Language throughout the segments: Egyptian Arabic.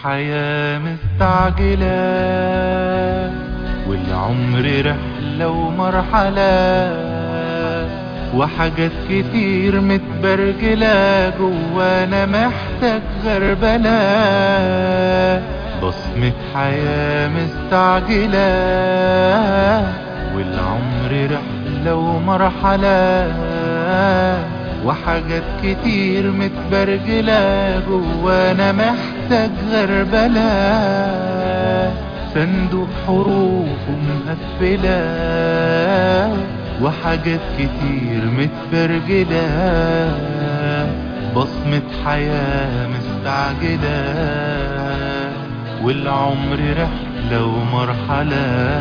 الحياة مستعجلة والعمر رحلة ومرحلة وحاجات كتير متبرجلة جوانا محتاج غربلة بصمة حياة مستعجلة والعمر رحلة ومرحلة وحاجات كتير متبرجلة جوانا محتاج غربلة صندوق حروف مقفلة وحاجات كتير متبرجلة بصمة حياة مستعجلة والعمر رحلة ومرحلة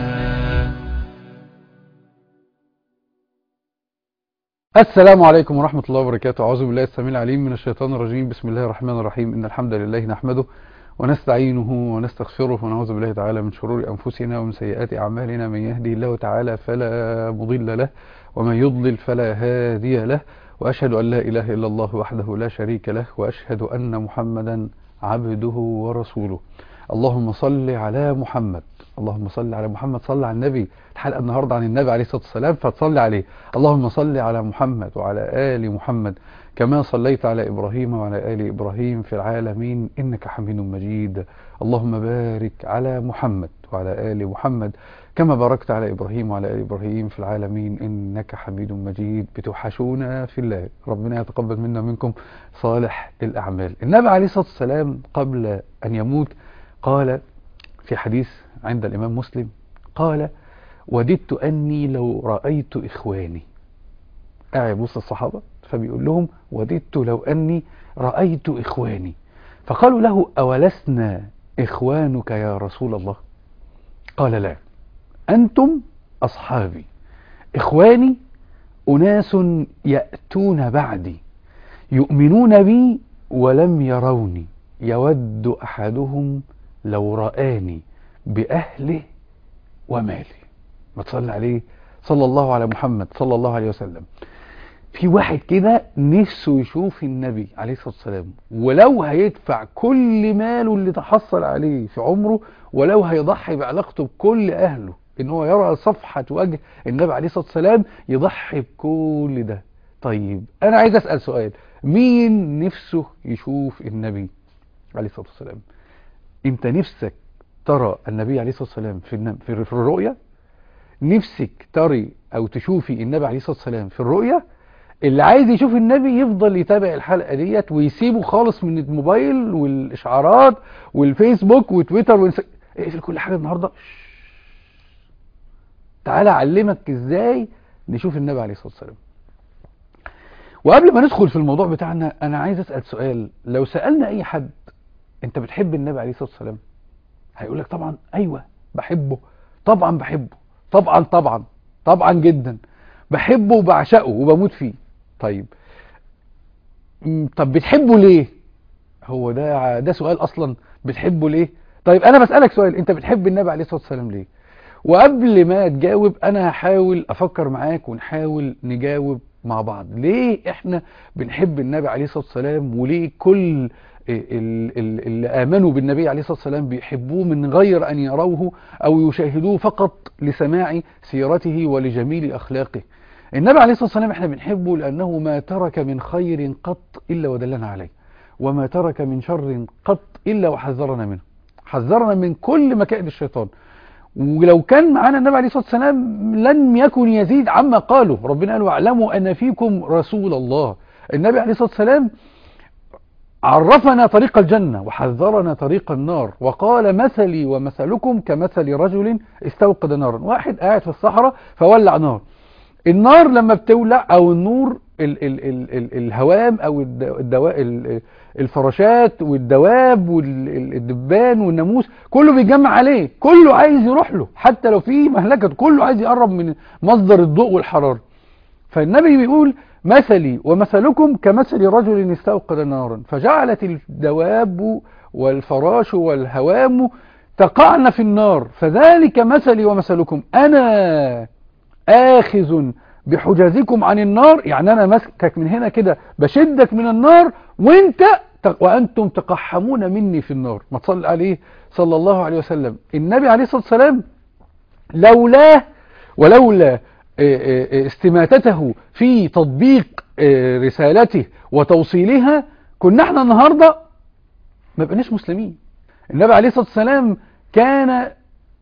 السلام عليكم ورحمة الله وبركاته أعوذ بالله السميع العليم من الشيطان الرجيم بسم الله الرحمن الرحيم إن الحمد لله نحمده ونستعينه ونستغفره ونعوذ بالله تعالى من شرور أنفسنا ومن سيئات أعمالنا من يهدي الله تعالى فلا مضل له ومن يضلل فلا هادي له وأشهد أن لا إله إلا الله وحده لا شريك له وأشهد أن محمدا عبده ورسوله اللهم صل على محمد اللهم صل على محمد صل على النبي الحلقة النهاردة عن النبي عليه الصلاة والسلام فتصلي عليه اللهم صل على محمد وعلى آل محمد كما صليت على إبراهيم وعلى آل إبراهيم في العالمين إنك حميد مجيد اللهم بارك على محمد وعلى آل محمد كما باركت على إبراهيم وعلى آل إبراهيم في العالمين إنك حميد مجيد بتوحشونا في الله ربنا يتقبل منا منكم صالح الأعمال النبي عليه الصلاة والسلام قبل أن يموت قال في حديث عند الإمام مسلم قال وددت أني لو رأيت إخواني قاعد وسط الصحابة فبيقول لهم وددت لو أني رأيت إخواني فقالوا له أولسنا إخوانك يا رسول الله قال لا أنتم أصحابي إخواني أناس يأتون بعدي يؤمنون بي ولم يروني يود أحدهم لو رآني بأهله ومالي ما تصلي عليه صلى الله على محمد صلى الله عليه وسلم في واحد كده نفسه يشوف النبي عليه الصلاة والسلام ولو هيدفع كل ماله اللي تحصل عليه في عمره ولو هيضحي بعلاقته بكل أهله ان هو يرى صفحة وجه النبي عليه الصلاة والسلام يضحي بكل ده طيب انا عايز اسأل سؤال مين نفسه يشوف النبي عليه الصلاة والسلام انت نفسك ترى النبي عليه الصلاة والسلام في في في الرؤيا نفسك تري او تشوفي النبي عليه الصلاة والسلام في الرؤيا اللي عايز يشوف النبي يفضل يتابع الحلقة ديت ويسيبه خالص من الموبايل والاشعارات والفيسبوك وتويتر وإنس... اقفل كل حاجة النهاردة تعالى اعلمك ازاي نشوف النبي عليه الصلاة والسلام وقبل ما ندخل في الموضوع بتاعنا انا عايز اسأل سؤال لو سألنا اي حد انت بتحب النبي عليه الصلاة والسلام هيقول لك طبعا ايوه بحبه طبعا بحبه طبعا طبعا طبعا جدا بحبه وبعشقه وبموت فيه طيب طب بتحبه ليه هو ده ده سؤال اصلا بتحبه ليه طيب انا بسألك سؤال انت بتحب النبي عليه الصلاة والسلام ليه وقبل ما تجاوب انا هحاول افكر معاك ونحاول نجاوب مع بعض ليه احنا بنحب النبي عليه الصلاة والسلام وليه كل اللي آمنوا بالنبي عليه الصلاة والسلام بيحبوه من غير أن يروه أو يشاهدوه فقط لسماع سيرته ولجميل أخلاقه النبي عليه الصلاة والسلام احنا بنحبه لأنه ما ترك من خير قط إلا ودلنا عليه وما ترك من شر قط إلا وحذرنا منه حذرنا من كل مكائد الشيطان ولو كان معانا النبي عليه الصلاة والسلام لن يكن يزيد عما قالوا ربنا قال واعلموا أن فيكم رسول الله النبي عليه الصلاة والسلام عرفنا طريق الجنة وحذرنا طريق النار وقال مثلي ومثلكم كمثل رجل استوقد نارا واحد قاعد في الصحراء فولع نار النار لما بتولع او النور ال ال ال ال الهوام او الدواء الفراشات والدواب والدبان والناموس كله بيتجمع عليه كله عايز يروح له حتى لو في مهلكة كله عايز يقرب من مصدر الضوء والحرارة فالنبي بيقول مثلي ومثلكم كمثل رجل استوقد نارا فجعلت الدواب والفراش والهوام تقعن في النار فذلك مثلي ومثلكم أنا آخذ بحجازكم عن النار يعني أنا ماسكك من هنا كده بشدك من النار وانت وأنتم تقحمون مني في النار ما تصلي عليه صلى الله عليه وسلم النبي عليه الصلاة والسلام لولاه ولولا استماتته في تطبيق رسالته وتوصيلها كنا احنا النهاردة ما بقناش مسلمين النبي عليه الصلاة والسلام كان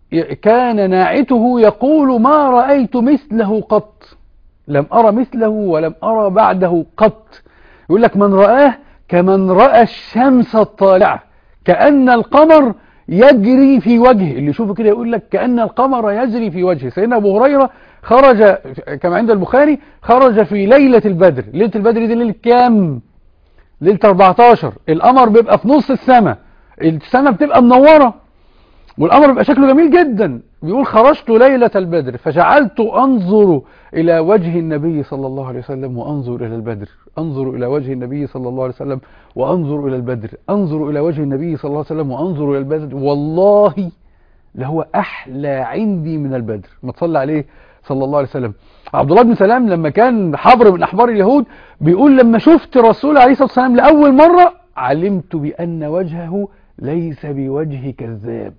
كان ناعته يقول ما رأيت مثله قط لم أرى مثله ولم أرى بعده قط يقول لك من رآه كمن رأى الشمس الطالعة كأن القمر يجري في وجهه اللي يشوفه كده يقول لك كأن القمر يجري في وجهه سيدنا أبو هريرة خرج كما عند البخاري خرج في ليلة البدر ليلة البدر دي ليلة كام ليلة 14 القمر بيبقى في نص السماء السماء بتبقى منورة والقمر بيبقى شكله جميل جدا بيقول خرجت ليلة البدر فجعلت أنظر إلى وجه النبي صلى الله عليه وسلم وأنظر إلى البدر أنظر إلى وجه النبي صلى الله عليه وسلم وأنظر إلى البدر أنظر إلى وجه النبي صلى الله عليه وسلم وأنظر إلى البدر والله لهو أحلى عندي من البدر ما تصلى عليه صلى الله عليه وسلم عبد الله بن سلام لما كان حبر من أحبار اليهود بيقول لما شفت الرسول عليه الصلاة والسلام لأول مرة علمت بأن وجهه ليس بوجه كذاب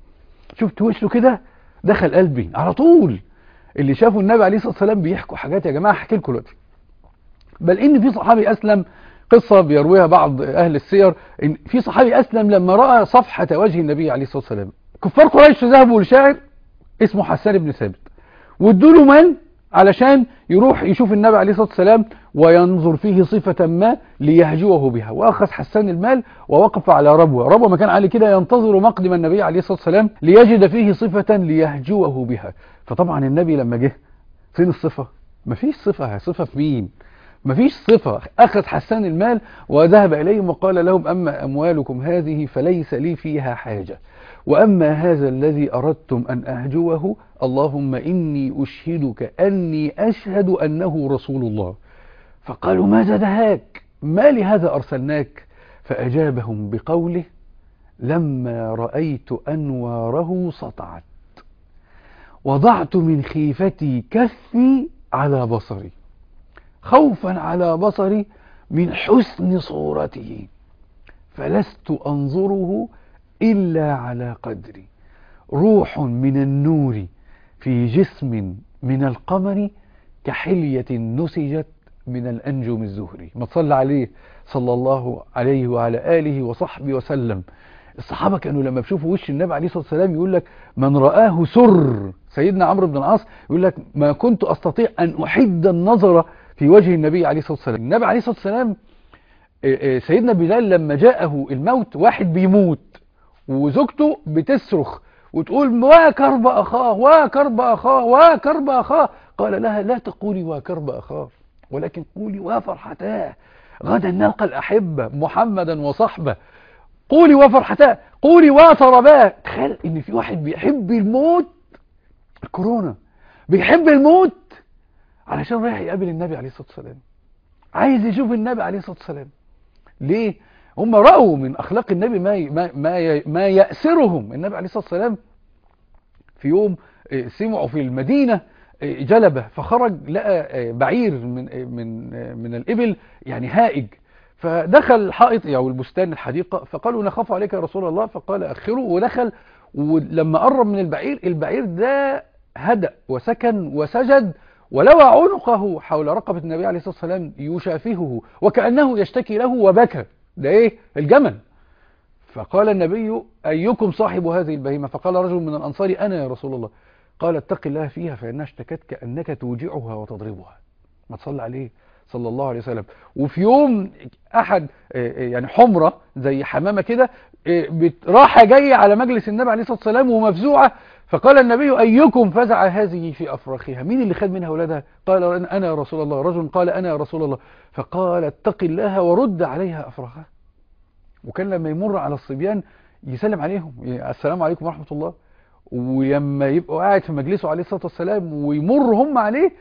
شفت وشه كده دخل قلبي على طول اللي شافوا النبي عليه الصلاة والسلام بيحكوا حاجات يا جماعة احكي لكم دلوقتي بل ان في صحابي اسلم قصة بيرويها بعض اهل السير ان في صحابي اسلم لما رأى صفحة وجه النبي عليه الصلاة والسلام كفار قريش ذهبوا لشاعر اسمه حسان بن ثابت وادوا له مال علشان يروح يشوف النبي عليه الصلاة والسلام وينظر فيه صفة ما ليهجوه بها وأخذ حسان المال ووقف على ربوة ربوة مكان علي كده ينتظر مقدم النبي عليه الصلاة والسلام ليجد فيه صفة ليهجوه بها فطبعا النبي لما جه فين الصفة مفيش صفة صفة في مين مفيش صفة أخذ حسان المال وذهب إليهم وقال لهم أما أموالكم هذه فليس لي فيها حاجة وأما هذا الذي أردتم أن أهجوه اللهم إني أشهدك أني أشهد أنه رسول الله فقالوا ماذا دهاك ما لهذا أرسلناك فأجابهم بقوله لما رأيت أنواره سطعت وضعت من خيفتي كفي على بصري خوفا على بصري من حسن صورته فلست أنظره إلا على قدري روح من النور في جسم من القمر كحلية نسجت من الأنجم الزهري ما تصلى عليه صلى الله عليه وعلى آله وصحبه وسلم الصحابة كانوا لما بيشوفوا وش النبي عليه الصلاة والسلام يقول لك من رآه سر سيدنا عمرو بن العاص يقول لك ما كنت أستطيع أن أحد النظر في وجه النبي عليه الصلاة والسلام النبي عليه الصلاة والسلام سيدنا بلال لما جاءه الموت واحد بيموت وزوجته بتصرخ وتقول وكرب أخاه وكرب أخاه وكرب أخاه قال لها لا تقولي وكرب أخاه ولكن قولي وفرحتاه غدا نلقى الأحبة محمدا وصحبه قولي وفرحتاه قولي وطرباه تخيل ان في واحد بيحب الموت الكورونا بيحب الموت علشان رايح يقابل النبي عليه الصلاة والسلام عايز يشوف النبي عليه الصلاة والسلام ليه هم رأوا من أخلاق النبي ما ما ما, ما يأسرهم النبي عليه الصلاة والسلام في يوم سمعوا في المدينة جلبة فخرج لقى بعير من من من الإبل يعني هائج فدخل الحائط أو البستان الحديقة فقالوا نخاف عليك يا رسول الله فقال أخروا ودخل ولما قرب من البعير البعير ده هدأ وسكن وسجد ولوى عنقه حول رقبة النبي عليه الصلاة والسلام يشافهه وكأنه يشتكي له وبكى ده ايه الجمل فقال النبي أيكم صاحب هذه البهيمة فقال رجل من الأنصار أنا يا رسول الله قال اتق الله فيها فإنها اشتكت كأنك توجعها وتضربها ما تصلي عليه صلى الله عليه وسلم وفي يوم أحد يعني حمرة زي حمامة كده راح جاية على مجلس النبي عليه الصلاة والسلام ومفزوعة فقال النبي أيكم فزع هذه في أفرخها مين اللي خد منها أولادها قال أنا يا رسول الله رجل قال أنا يا رسول الله فقال اتق الله ورد عليها أفرخها وكان لما يمر على الصبيان يسلم عليهم السلام عليكم ورحمة الله ولما يبقوا قاعد في مجلسه عليه الصلاة والسلام ويمر هم عليه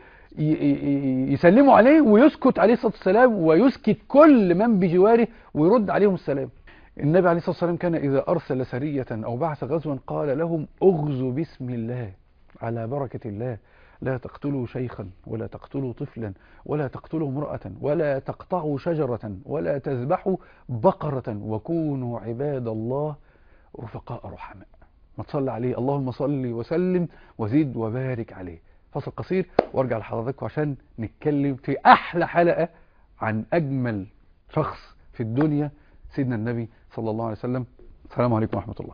يسلموا عليه ويسكت عليه الصلاة والسلام ويسكت كل من بجواره ويرد عليهم السلام النبي عليه الصلاة والسلام كان إذا أرسل سرية أو بعث غزوا قال لهم أغزوا بسم الله على بركة الله لا تقتلوا شيخا ولا تقتلوا طفلا ولا تقتلوا امرأة ولا تقطعوا شجرة ولا تذبحوا بقرة وكونوا عباد الله رفقاء رحماء ما تصلي عليه اللهم صل وسلم وزد وبارك عليه فصل قصير وارجع لحضراتكم عشان نتكلم في احلى حلقة عن اجمل شخص في الدنيا سيدنا النبي صلى الله عليه وسلم السلام عليكم ورحمة الله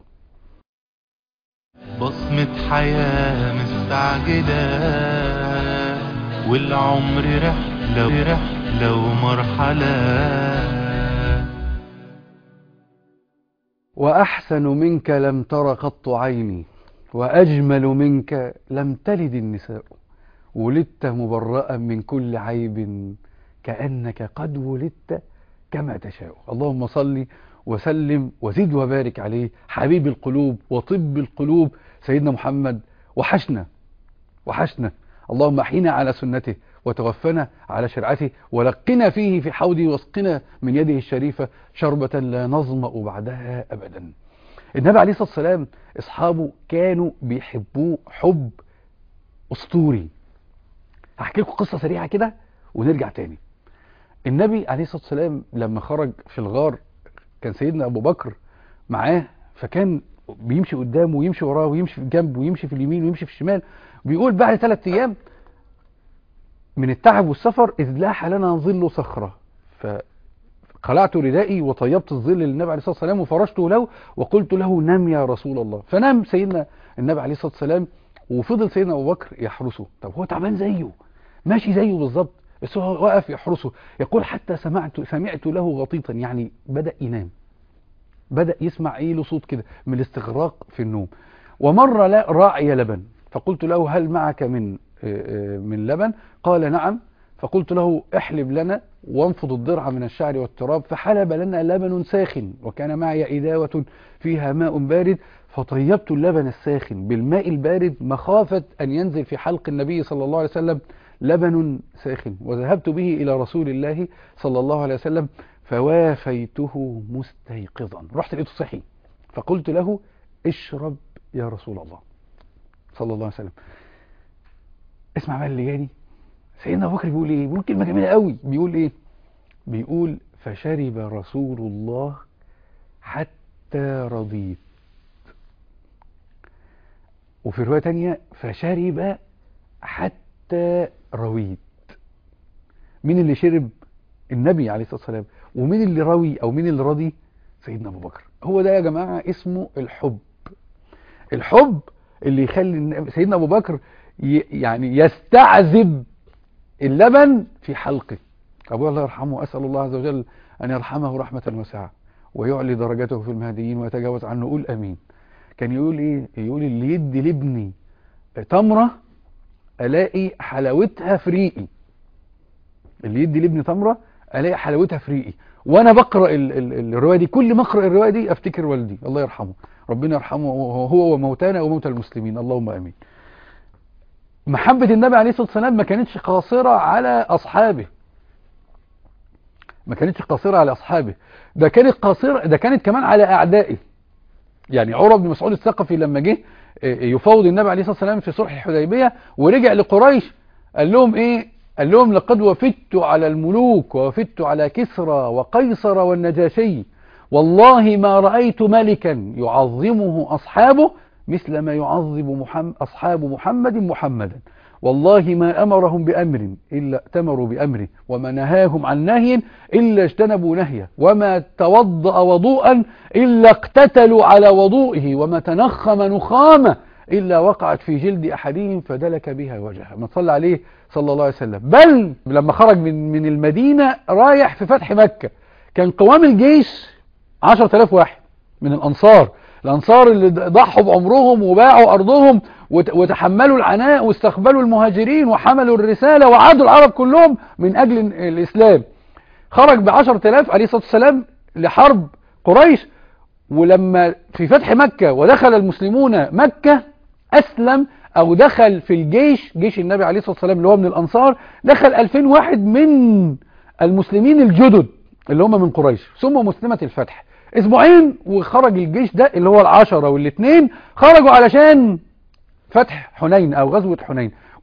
بصمة حياة مستعجلة والعمر رحلة رحلة ومرحلة وأحسن منك لم تر قط عيني وأجمل منك لم تلد النساء ولدت مبرأ من كل عيب كأنك قد ولدت كما تشاء اللهم صل وسلم وزد وبارك عليه حبيب القلوب وطب القلوب سيدنا محمد وحشنا وحشنا اللهم احينا على سنته وتوفنا على شرعته ولقنا فيه في حوضه واسقنا من يده الشريفة شربة لا نظمأ بعدها أبدا النبي عليه الصلاة والسلام أصحابه كانوا بيحبوه حب أسطوري هحكي لكم قصة سريعة كده ونرجع تاني النبي عليه الصلاة والسلام لما خرج في الغار كان سيدنا أبو بكر معاه فكان بيمشي قدامه ويمشي وراه ويمشي في الجنب ويمشي في اليمين ويمشي في الشمال بيقول بعد ثلاث أيام من التعب والسفر إذ لاح لنا ظل صخرة فقلعت ردائي وطيبت الظل للنبي عليه الصلاة والسلام وفرشته له وقلت له نم يا رسول الله فنام سيدنا النبي عليه الصلاة والسلام وفضل سيدنا أبو بكر يحرسه طب هو تعبان زيه ماشي زيه بالظبط بس هو واقف يحرسه يقول حتى سمعت سمعت له غطيطا يعني بدأ ينام بدأ يسمع ايه له صوت كده من الاستغراق في النوم ومر لا راعي لبن فقلت له هل معك من من لبن قال نعم فقلت له احلب لنا وانفض الضرع من الشعر والتراب فحلب لنا لبن ساخن وكان معي إداوة فيها ماء بارد فطيبت اللبن الساخن بالماء البارد مخافة أن ينزل في حلق النبي صلى الله عليه وسلم لبن ساخن وذهبت به إلى رسول الله صلى الله عليه وسلم فوافيته مستيقظا رحت لقيته صحي فقلت له اشرب يا رسول الله صلى الله عليه وسلم اسمع بقى اللي جاني سيدنا ابو بكر بيقول ايه بيقول كلمه جميله قوي بيقول ايه بيقول فشرب رسول الله حتى رضيت وفي روايه تانية فشرب حتى رويت مين اللي شرب النبي عليه الصلاه والسلام ومين اللي روي او مين اللي رضي سيدنا ابو بكر هو ده يا جماعه اسمه الحب الحب اللي يخلي سيدنا ابو بكر يعني يستعذب اللبن في حلقه أبوه الله يرحمه أسأل الله عز وجل أن يرحمه رحمة واسعة ويعلي درجته في المهديين ويتجاوز عنه قول أمين كان يقول إيه يقول اللي يدي لابني تمرة ألاقي حلاوتها في ريقي اللي يدي لابني تمرة ألاقي حلاوتها في ريقي وأنا بقرأ ال ال الرواية دي كل ما أقرأ الرواية دي أفتكر والدي الله يرحمه ربنا يرحمه هو وموتانا وموتى المسلمين اللهم أمين محبة النبي عليه الصلاة والسلام ما كانتش قاصرة على أصحابه ما كانتش قاصرة على أصحابه ده كانت قاصرة ده كانت كمان على أعدائه يعني عروة بن مسعود الثقفي لما جه يفاوض النبي عليه الصلاة والسلام في صلح الحديبية ورجع لقريش قال لهم إيه قال لهم لقد وفدت على الملوك ووفدت على كسرى وقيصر والنجاشي والله ما رأيت ملكا يعظمه أصحابه مثل ما يعظم محمد أصحاب محمد محمدا والله ما أمرهم بأمر إلا ائتمروا بأمره وما نهاهم عن نهي إلا اجتنبوا نهيه وما توضأ وضوءا إلا اقتتلوا على وضوئه وما تنخم نخامة إلا وقعت في جلد أحدهم فدلك بها وجهه ما صلى عليه صلى الله عليه وسلم بل لما خرج من, من المدينة رايح في فتح مكة كان قوام الجيش عشرة آلاف واحد من الأنصار الأنصار اللي ضحوا بعمرهم وباعوا أرضهم وتحملوا العناء واستقبلوا المهاجرين وحملوا الرسالة وعادوا العرب كلهم من أجل الإسلام خرج بعشر تلاف عليه الصلاة والسلام لحرب قريش ولما في فتح مكة ودخل المسلمون مكة أسلم أو دخل في الجيش جيش النبي عليه الصلاة والسلام اللي هو من الأنصار دخل 2000 واحد من المسلمين الجدد اللي هم من قريش ثم مسلمة الفتح اسبوعين وخرج الجيش ده اللي هو العشرة والاثنين خرجوا علشان فتح حنين او غزوة حنين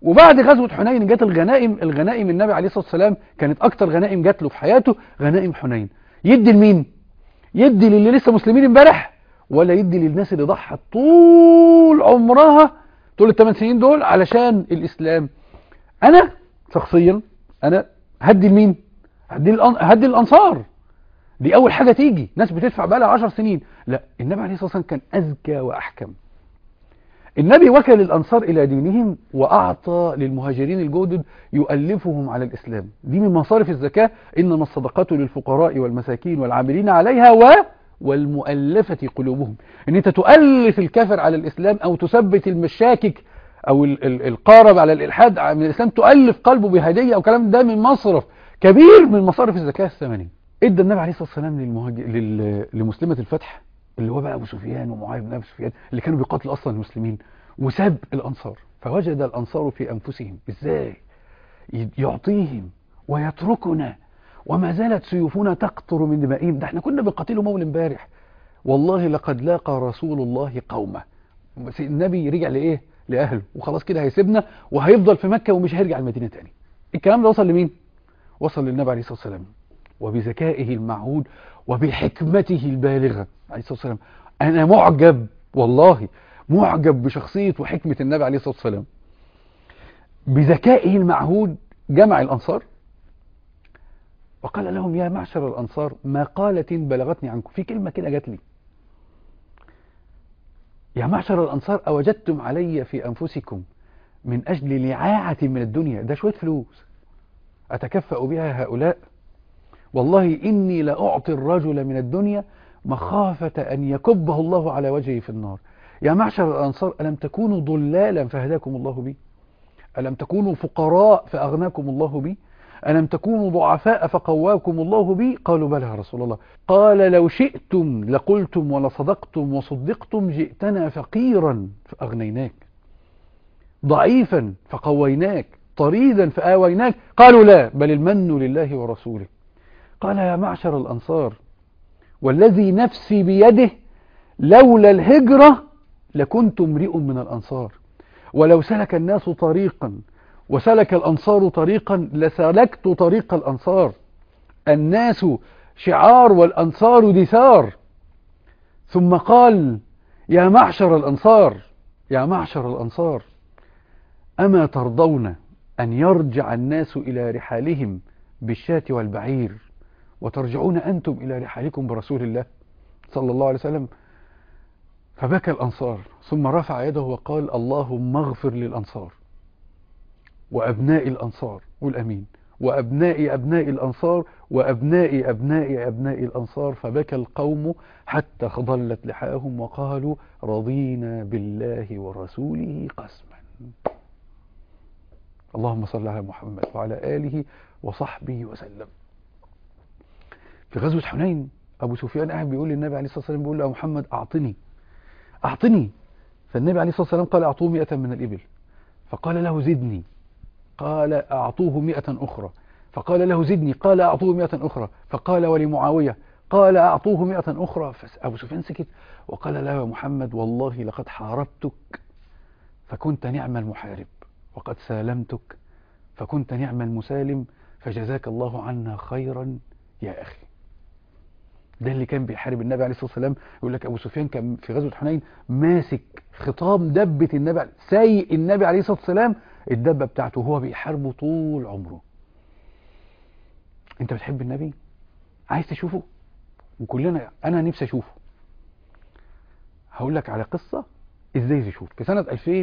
وبعد غزوة حنين جت الغنائم الغنائم النبي عليه الصلاة والسلام كانت أكتر غنائم جات له في حياته غنائم حنين يدي لمين؟ يدي للي لسه مسلمين امبارح ولا يدي للناس اللي ضحت طول عمرها طول الثمان سنين دول علشان الإسلام أنا شخصيا أنا هدي لمين؟ هدي الأن- هدي الأنصار دي أول حاجة تيجي ناس بتدفع بقى لها 10 سنين لا النبي عليه الصلاة والسلام كان أذكى وأحكم النبي وكل الأنصار إلى دينهم وأعطى للمهاجرين الجدد يؤلفهم على الإسلام دي من مصارف الزكاة إنما الصدقات للفقراء والمساكين والعاملين عليها و والمؤلفة قلوبهم إن أنت تؤلف الكافر على الإسلام أو تثبت المشاكك أو ال- ال- القارب على الإلحاد من الإسلام تؤلف قلبه بهدية أو كلام ده من مصرف كبير من مصارف الزكاة الثمانية ادى النبي عليه الصلاة والسلام للمهاجر لل... لمسلمة الفتح اللي هو بقى أبو سفيان ومعاوية بن أبي سفيان اللي كانوا بيقاتلوا أصلا المسلمين وساب الأنصار فوجد الأنصار في أنفسهم إزاي ي- يعطيهم ويتركنا وما زالت سيوفنا تقطر من دمائهم ده احنا كنا بنقاتلهم أول امبارح والله لقد لاقى رسول الله قومه بس النبي رجع لإيه لأهله وخلاص كده هيسيبنا وهيفضل في مكة ومش هيرجع المدينة تاني الكلام ده وصل لمين وصل للنبي عليه الصلاة والسلام وبذكائه المعهود وبحكمته البالغة عليه الصلاة والسلام أنا معجب والله معجب بشخصية وحكمة النبي عليه الصلاة والسلام بذكائه المعهود جمع الأنصار وقال لهم يا معشر الأنصار ما قالة بلغتني عنكم في كلمة كده جات لي يا معشر الأنصار أوجدتم علي في أنفسكم من أجل لعاعة من الدنيا ده شوية فلوس أتكفأ بها هؤلاء والله إني لأعطي الرجل من الدنيا مخافة أن يكبه الله على وجهه في النار يا معشر الأنصار ألم تكونوا ضلالا فهداكم الله بي ألم تكونوا فقراء فأغناكم الله بي ألم تكونوا ضعفاء فقواكم الله بي قالوا بلى يا رسول الله قال لو شئتم لقلتم ولصدقتم وصدقتم جئتنا فقيرا فأغنيناك ضعيفا فقويناك طريدا فآويناك قالوا لا بل المن لله ورسوله قال يا معشر الأنصار والذي نفسي بيده لولا الهجرة لكنت امرئ من الأنصار ولو سلك الناس طريقا وسلك الأنصار طريقا لسلكت طريق الأنصار الناس شعار والأنصار دثار ثم قال يا معشر الأنصار يا معشر الأنصار أما ترضون أن يرجع الناس إلى رحالهم بالشاة والبعير وترجعون أنتم إلى رحالكم برسول الله صلى الله عليه وسلم فبكى الأنصار ثم رفع يده وقال اللهم اغفر للأنصار وأبناء الأنصار والأمين وأبناء أبناء الأنصار وأبناء أبناء أبناء الأنصار فبكى القوم حتى خضلت لحاهم وقالوا رضينا بالله ورسوله قسما اللهم صل على محمد وعلى آله وصحبه وسلم في غزوة حنين أبو سفيان قاعد بيقول للنبي عليه الصلاة والسلام بيقول له يا محمد أعطني أعطني فالنبي عليه الصلاة والسلام قال أعطوه مئة من الإبل فقال له زدني قال أعطوه مئة أخرى فقال له زدني قال أعطوه مئة أخرى فقال ولمعاوية قال أعطوه مئة أخرى فأبو سفيان سكت وقال له يا محمد والله لقد حاربتك فكنت نعم المحارب وقد سالمتك فكنت نعم المسالم فجزاك الله عنا خيرا يا أخي ده اللي كان بيحارب النبي عليه الصلاة والسلام يقول لك أبو سفيان كان في غزوة حنين ماسك خطام دبة النبي عليه- سايق النبي عليه الصلاة والسلام الدبة بتاعته وهو بيحاربه طول عمره انت بتحب النبي عايز تشوفه وكلنا انا نفسي اشوفه هقول لك على قصة ازاي تشوف في سنة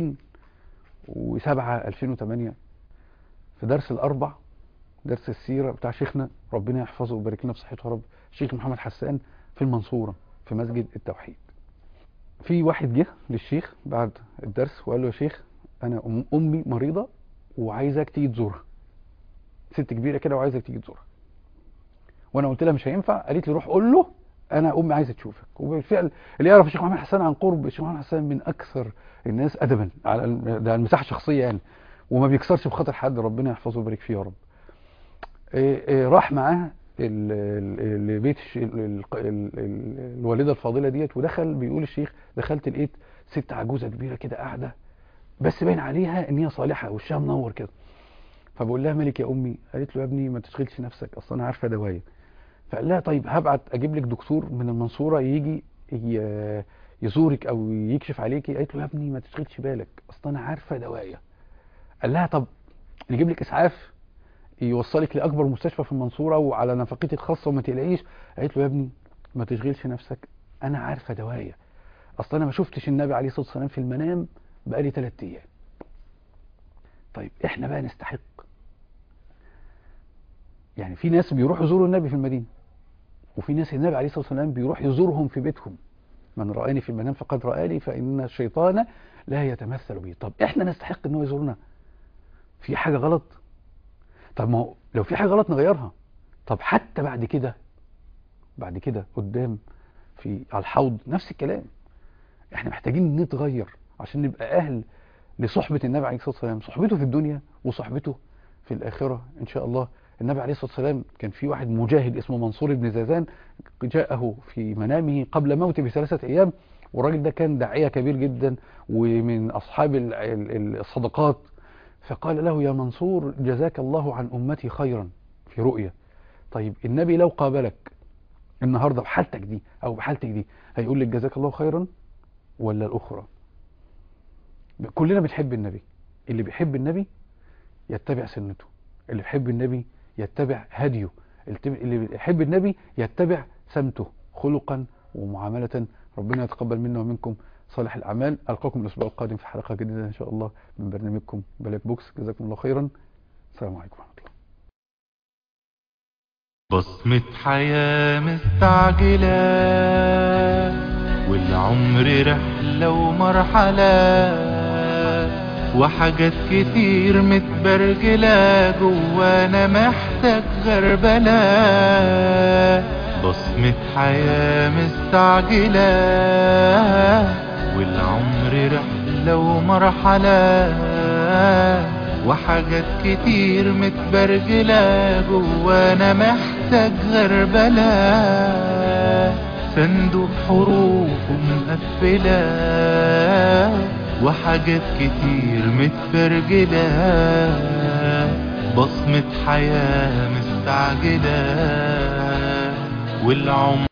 2007 2008 في درس الاربع درس السيرة بتاع شيخنا ربنا يحفظه ويبارك لنا في صحته يا رب الشيخ محمد حسان في المنصورة في مسجد التوحيد في واحد جه للشيخ بعد الدرس وقال له يا شيخ انا أم امي مريضة وعايزك تيجي تزورها ست كبيرة كده وعايزك تيجي تزورها وانا قلت لها مش هينفع قالت لي روح قول له انا امي عايزه تشوفك وبالفعل اللي يعرف الشيخ محمد حسان عن قرب الشيخ محمد حسان من اكثر الناس ادبا على ال- ده على المساحه الشخصيه يعني وما بيكسرش بخاطر حد ربنا يحفظه ويبارك فيه يا رب إيه إيه راح معاه ال- ال- لبيت الش- ال- ال- ال- ال- الوالده الفاضله ديت ودخل بيقول الشيخ دخلت لقيت ست عجوزه كبيره كده قاعده بس باين عليها ان هي صالحه وشها منور كده فبقول لها مالك يا امي قالت له يا ابني ما تشغلش نفسك اصلا انا عارفه دوايا فقال لها طيب هبعت اجيب لك دكتور من المنصوره يجي ي- يزورك او يكشف عليكي قالت له يا ابني ما تشغلش بالك اصلا انا عارفه دوايا قال لها طب نجيب لك اسعاف يوصلك لاكبر مستشفى في المنصوره وعلى نفقتي الخاصه وما تقلقيش قالت له يا ابني ما تشغلش نفسك انا عارفه دوايا اصلا انا ما شفتش النبي عليه الصلاه والسلام في المنام بقالي ثلاث ايام طيب احنا بقى نستحق يعني في ناس بيروحوا يزوروا النبي في المدينه وفي ناس النبي عليه الصلاه والسلام بيروح يزورهم في بيتهم من رآني في المنام فقد رآني فإن الشيطان لا يتمثل بي طب احنا نستحق ان هو يزورنا في حاجة غلط طب ما هو لو في حاجة غلط نغيرها طب حتى بعد كده بعد كده قدام في على الحوض نفس الكلام احنا محتاجين نتغير عشان نبقى اهل لصحبة النبي عليه الصلاة والسلام صحبته في الدنيا وصحبته في الآخرة إن شاء الله النبي عليه الصلاة والسلام كان في واحد مجاهد اسمه منصور بن زازان جاءه في منامه قبل موته بثلاثة أيام والراجل ده كان داعية كبير جدا ومن أصحاب ال- ال- الصدقات فقال له يا منصور جزاك الله عن أمتي خيرا في رؤية طيب النبي لو قابلك النهاردة بحالتك دي أو بحالتك دي هيقول لك جزاك الله خيرا ولا الأخرى كلنا بنحب النبي اللي بيحب النبي يتبع سنته اللي بيحب النبي يتبع هديه اللي بيحب النبي يتبع سمته خلقا ومعاملة ربنا يتقبل منا ومنكم صالح الأعمال ألقاكم الأسبوع القادم في حلقة جديدة إن شاء الله من برنامجكم بلاك بوكس جزاكم الله خيرا السلام عليكم ورحمة الله بصمة حياة مستعجلة والعمر رحلة ومرحلة وحاجات كتير متبرجلة جوانا محتاج غربلة بصمة حياة مستعجلة والعمر رحلة ومرحلة وحاجات كتير متبرجلة جوانا محتاج غربلة صندوق حروف مقفلة وحاجات كتير متبرجلة بصمة حياة مستعجلة والعمر